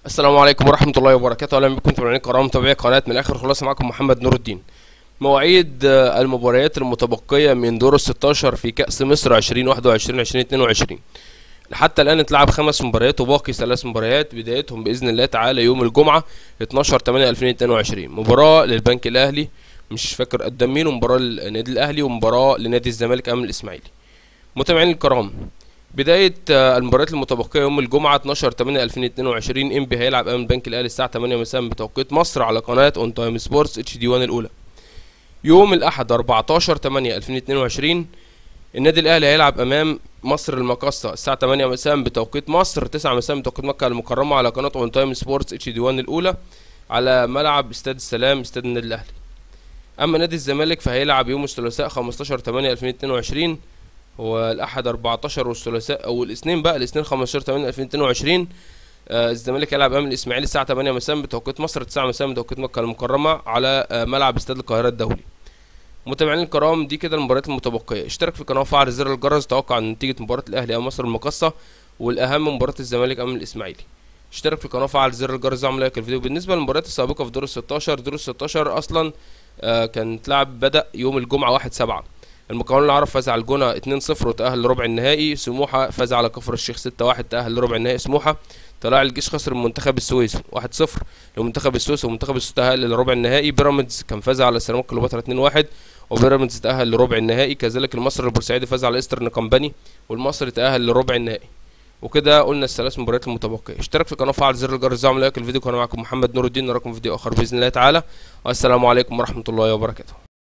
السلام عليكم ورحمة الله وبركاته أهلا بكم متابعين الكرام متابعي قناة من الآخر خلاص معكم محمد نور الدين مواعيد آه، المباريات المتبقية من دور الستاشر في كأس مصر 2021 2022 حتى الآن اتلعب خمس مباريات وباقي ثلاث مباريات بدايتهم بإذن الله تعالى يوم الجمعة 12 8 2022 مباراة للبنك الأهلي مش فاكر قدام مين ومباراة للنادي الأهلي ومباراة لنادي الزمالك أمام الإسماعيلي متابعين الكرام بداية آه، المباريات المتبقية يوم الجمعة 12 8 2022 انبي هيلعب امام البنك الاهلي الساعة 8 مساء بتوقيت مصر على قناة اون تايم سبورتس اتش دي 1 الاولى. يوم الاحد 14 8 2022 النادي الاهلي هيلعب امام مصر المقاصة الساعة 8 مساء بتوقيت مصر 9 مساء بتوقيت مكة المكرمة على قناة اون تايم سبورتس اتش دي 1 الاولى على ملعب استاد السلام استاد النادي الاهلي. اما نادي الزمالك فهيلعب يوم الثلاثاء 15 8 2022 هو الاحد 14 والثلاثاء او الاثنين بقى الاثنين 15 8 2022 آه الزمالك هيلعب امام الاسماعيلي الساعه 8 مساء بتوقيت مصر 9 مساء بتوقيت مكه المكرمه على آه ملعب استاد القاهره الدولي متابعين الكرام دي كده المباريات المتبقيه اشترك في القناه وفعل زر الجرس توقع نتيجه مباراه الاهلي امام مصر المقاصه والاهم مباراه الزمالك امام الاسماعيلي اشترك في القناه وفعل زر الجرس واعمل لايك الفيديو بالنسبه للمباريات السابقه في دور ال 16 دور ال 16 اصلا آه كانت لعب بدا يوم الجمعه 1 7 المقاولون العرب فاز على الجونه 2-0 وتأهل لربع النهائي سموحه فاز على كفر الشيخ 6-1 تأهل لربع النهائي سموحه طلائع الجيش خسر من منتخب السويس 1-0 لمنتخب السويس ومنتخب السويس تأهل لربع النهائي بيراميدز كان فاز على سيراميكا كليوباترا 2-1 وبيراميدز تأهل لربع النهائي كذلك المصري البورسعيدي فاز على ايسترن كامباني والمصري تأهل لربع النهائي وكده قلنا الثلاث مباريات المتبقيه اشترك في القناه وفعل زر الجرس واعمل لايك الفيديو كان معكم محمد نور الدين نراكم في فيديو اخر باذن الله تعالى والسلام عليكم ورحمه الله وبركاته